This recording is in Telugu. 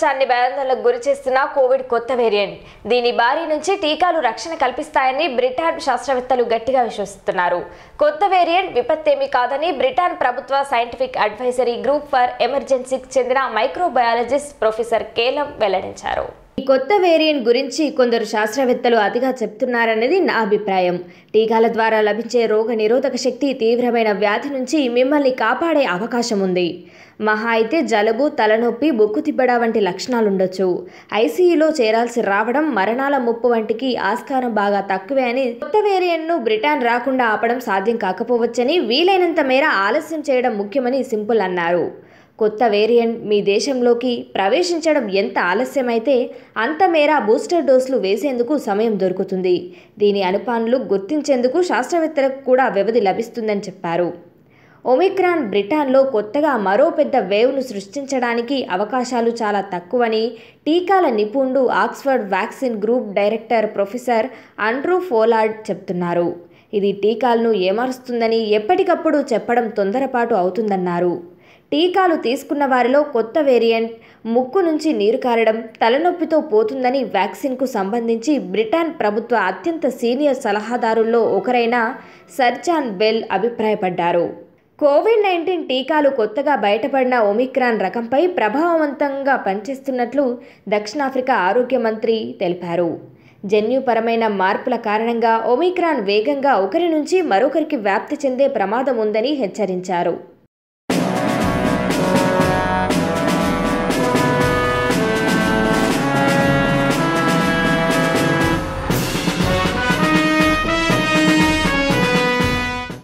ప్రపంచాన్ని భయాందోళనకు గురి చేస్తున్న కోవిడ్ కొత్త వేరియంట్ దీని బారి నుంచి టీకాలు రక్షణ కల్పిస్తాయని బ్రిటన్ శాస్త్రవేత్తలు గట్టిగా విశ్వసిస్తున్నారు కొత్త వేరియంట్ విపత్తేమీ కాదని బ్రిటన్ ప్రభుత్వ సైంటిఫిక్ అడ్వైజరీ గ్రూప్ ఫర్ ఎమర్జెన్సీకి చెందిన మైక్రోబయాలజిస్ట్ ప్రొఫెసర్ కేలం వెల్లడించారు ఈ కొత్త వేరియంట్ గురించి కొందరు శాస్త్రవేత్తలు అతిగా చెప్తున్నారనేది నా అభిప్రాయం టీకాల ద్వారా లభించే రోగ నిరోధక శక్తి తీవ్రమైన వ్యాధి నుంచి మిమ్మల్ని కాపాడే అవకాశం ఉంది మహా అయితే జలుబు తలనొప్పి బొక్కు తిప్పడ వంటి లక్షణాలుండొచ్చు ఐసీయూలో చేరాల్సి రావడం మరణాల ముప్పు వంటికి ఆస్కారం బాగా తక్కువే అని కొత్త వేరియంట్ను బ్రిటన్ రాకుండా ఆపడం సాధ్యం కాకపోవచ్చని వీలైనంత మేర ఆలస్యం చేయడం ముఖ్యమని సింపుల్ అన్నారు కొత్త వేరియంట్ మీ దేశంలోకి ప్రవేశించడం ఎంత ఆలస్యమైతే అంత మేర బూస్టర్ డోసులు వేసేందుకు సమయం దొరుకుతుంది దీని అనుపానులు గుర్తించేందుకు శాస్త్రవేత్తలకు కూడా వ్యవధి లభిస్తుందని చెప్పారు ఒమిక్రాన్ బ్రిటన్లో కొత్తగా మరో పెద్ద వేవ్ను సృష్టించడానికి అవకాశాలు చాలా తక్కువని టీకాల నిపుణుడు Oxford vaccine group director professor Andrew Pollard చెప్తున్నారు ఇది టీకాలను ఏమారుస్తుందని ఎప్పటికప్పుడు చెప్పడం తొందరపాటు అవుతుందన్నారు టీకాలు తీసుకున్న వారిలో కొత్త వేరియంట్ ముక్కు నుంచి నీరు కారడం తలనొప్పితో పోతుందని వ్యాక్సిన్కు సంబంధించి బ్రిటన్ ప్రభుత్వ అత్యంత సీనియర్ సలహాదారుల్లో ఒకరైన సర్జాన్ బెల్ అభిప్రాయపడ్డారు కోవిడ్ నైన్టీన్ టీకాలు కొత్తగా బయటపడిన ఒమిక్రాన్ రకంపై ప్రభావవంతంగా పనిచేస్తున్నట్లు దక్షిణాఫ్రికా ఆరోగ్య మంత్రి తెలిపారు జన్యుపరమైన మార్పుల కారణంగా ఒమిక్రాన్ వేగంగా ఒకరి నుంచి మరొకరికి వ్యాప్తి చెందే ప్రమాదం ఉందని హెచ్చరించారు